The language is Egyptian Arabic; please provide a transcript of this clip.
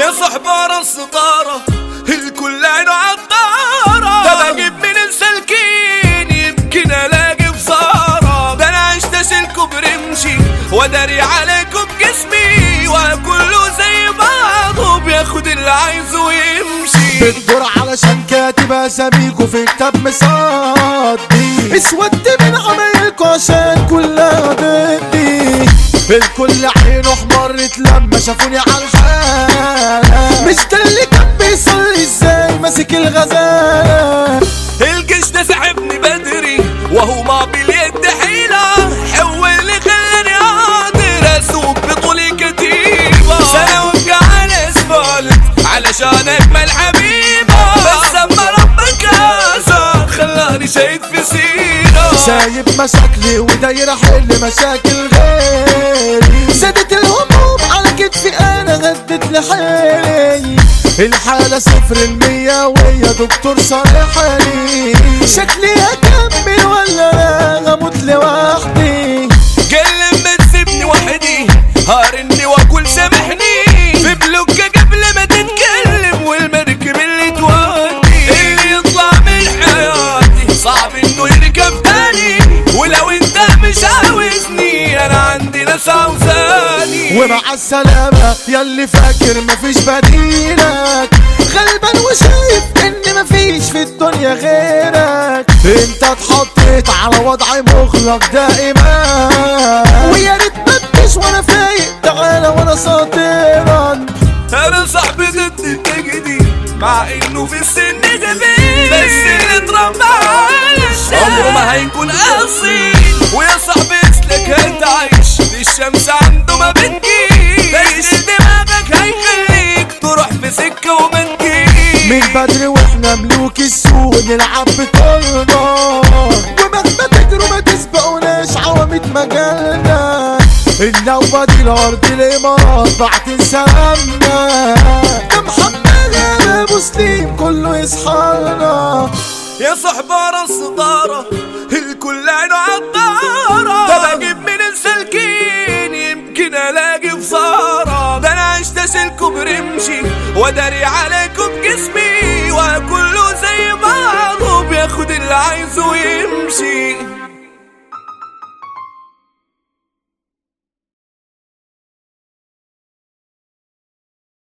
يا صحبة الستارة الكل عينه عطارة ده بجيب من السلكين يمكن الاقي بصارة ده انا عشت اشيلكوا برمشي واداري عليكم جسمي وكله زي بعضه بياخد اللي عايزه ويمشي بتدور علشان كاتب اساميكوا في كتاب مصدي اسود من عمايلكوا عشان كلها ضدي الكل عينه احمرت لما شافوني على الحالة مش ده اللي كان بيصلي ازاي ماسك الغزالة الجيش ده سحبني بدري وهو ما باليد حيلة حول لي خلاني قادر اسوق بطولي كتيبة سنة وابقى على اسفلت علشان اجمل حبيبة بس اما ربك ازر خلاني شايف في سيرة سايب مشاكلي وداير احل مشاكل غيري زادت الهموم على كتفي انا غدت لحالي الحالة صفر المية ويا دكتور صالح لي شكلي هكمل ولا لا هموت لوحدي قال ما تسيبني وحدي هارني واقول سامحني في بلوكة قبل ما تتكلم والمركب اللي تودي اللي يطلع من حياتي صعب انه يركب تاني ولو انت مش عاوزني انا عندي ناس عاوزاني ومع السلامة ياللي فاكر مفيش بديلك غلبان وشايف ان مفيش في الدنيا غيرك انت اتحطيت على وضع مغلق دائما ويا ريت ما تجيش وانا فايق تعالى وانا ساطرا انا صاحبي ضد النجدي مع انه في السن جديد بس اللي اتربى على الشارع عمره ما هيكون اصيل ويا صاحبي اسلك انت عايش الشمس عنده ما بتجيش بس دماغك هيخليك تروح في سكه وما تجيش من بدري واحنا ملوك السوق نلعب بطولنا ومهما تجروا ما تسبقوناش عوامة مجالنا النوبة دي الأرض الإمارات بعد سلامنا ده محمد أنا مسلم كله يصحانا يا صحبة راس ستارة الكل عينه عطارة ده بجيب من السلكين يمكن الاقي بصارة ده انا عشت اشيلكوا برمشي واداري عليكم جسمي وكله زي بعضه بياخد اللي عايزه ويمشي